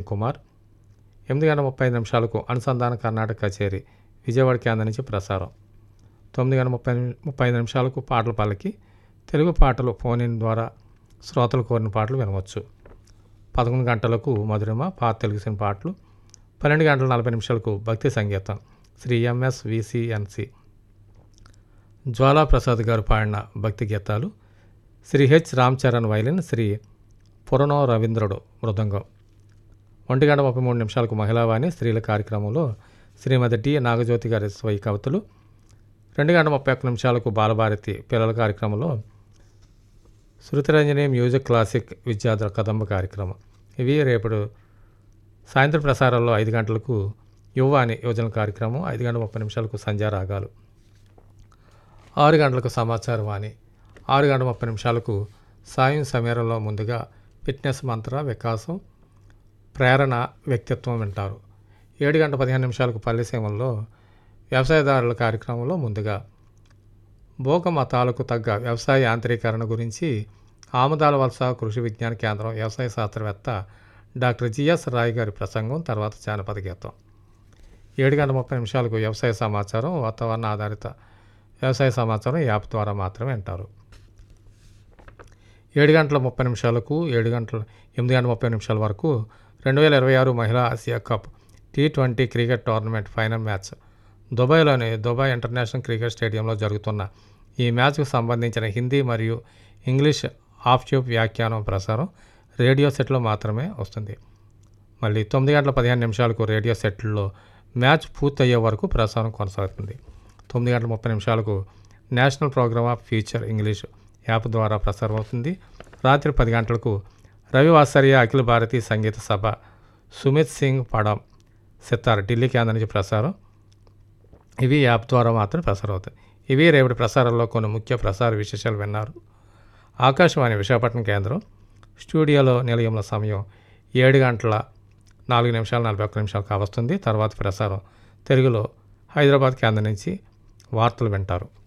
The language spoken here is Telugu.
కుమార్ ఎనిమిది గంటల ముప్పై ఐదు నిమిషాలకు అనుసంధాన కర్ణాటక కచేరీ విజయవాడ కేంద్రం నుంచి ప్రసారం తొమ్మిది గంటల ముప్పై నిమి- ముప్పై ఐదు నిమిషాలకు పాటల పల్లకి తెలుగు పాటలు ఫోన్ ఇన్ ద్వారా శ్రోతలు కోరిన పాటలు వినవచ్చు పదకొండు గంటలకు మధురిమ పాత తెలుగు సినిమా పాటలు పన్నెండు గంటల నలభై నిమిషాలకు భక్తి సంగీతం శ్రీ ఎంఎస్ విసిఎన్సి జ్వాలా ప్రసాద్ గారు పాడిన భక్తి గీతాలు శ్రీ హెచ్ రామ్ చరణ్ వైలిన్ శ్రీ పురణో రవీంద్రుడు మృదంగం ఒంటి గంట ముప్పై మూడు నిమిషాలకు మహిళావాణి స్త్రీల కార్యక్రమంలో శ్రీమతి టి నాగజ్యోతి గారి స్వయ కవితలు రెండు గంట ముప్పై ఒక్క నిమిషాలకు బాలభారతి పిల్లల కార్యక్రమంలో శృతిరంజని మ్యూజిక్ క్లాసిక్ విద్యార్థుల కదంబ కార్యక్రమం ఇవి రేపటి సాయంత్రం ప్రసారాల్లో ఐదు గంటలకు యువ అని యోజన కార్యక్రమం ఐదు గంటల ముప్పై నిమిషాలకు సంధ్యా రాగాలు ఆరు గంటలకు సమాచారం వాణి ఆరు గంటల ముప్పై నిమిషాలకు సాయం సమీరంలో ముందుగా ఫిట్నెస్ మంత్ర వికాసం ప్రేరణ వ్యక్తిత్వం వింటారు ఏడు గంట పదిహేను నిమిషాలకు పల్లె సేవల్లో వ్యవసాయదారుల కార్యక్రమంలో ముందుగా భోగ మతాలకు తగ్గ వ్యవసాయ యాంత్రీకరణ గురించి ఆముదాల వలస కృషి విజ్ఞాన కేంద్రం వ్యవసాయ శాస్త్రవేత్త డాక్టర్ జిఎస్ రాయ్ గారి ప్రసంగం తర్వాత జానపద గీతం ఏడు గంటల ముప్పై నిమిషాలకు వ్యవసాయ సమాచారం వాతావరణ ఆధారిత వ్యవసాయ సమాచారం ఈ యాప్ ద్వారా మాత్రమే వింటారు ఏడు గంటల ముప్పై నిమిషాలకు ఏడు గంటల ఎనిమిది గంటల ముప్పై నిమిషాల వరకు రెండు వేల ఇరవై ఆరు మహిళా Asia cup T twenty cricket tournament final match దుబాయ్లోని దుబాయ్ ఇంటర్నేషనల్ క్రికెట్ స్టేడియంలో జరుగుతున్న ఈ మ్యాచ్కు సంబంధించిన హిందీ మరియు ఇంగ్లీష్ ఆఫ్ ట్యూబ్ వ్యాఖ్యానం ప్రసారం రేడియో సెట్లో మాత్రమే వస్తుంది మళ్ళీ తొమ్మిది గంటల పదిహేను నిమిషాలకు రేడియో సెట్లో మ్యాచ్ పూర్తయ్యే వరకు ప్రసారం కొనసాగుతుంది తొమ్మిది గంటల ముప్పై నిమిషాలకు national programme of future English app ద్వారా ప్రసారం అవుతుంది రాత్రి పది గంటలకు రవివాసర్య అఖిల భారతీయ సంగీత సభ సుమిత్ సింగ్ పడం సితార్ ఢిల్లీ కేంద్రం నుంచి ప్రసారం ఇవి యాప్ ద్వారా మాత్రం ప్రసారం అవుతాయి ఇవి రేపటి ప్రసారంలో కొన్ని ముఖ్య ప్రసార విశేషాలు విన్నారు ఆకాశవాణి విశాఖపట్నం కేంద్రం స్టూడియోలో నిలయంలో సమయం ఏడు గంటల నాలుగు నిమిషాలు నలభై ఒక్క నిమిషాలు కావస్తుంది తర్వాత ప్రసారం తెలుగులో హైదరాబాద్ కేంద్రం నుంచి వార్తలు వింటారు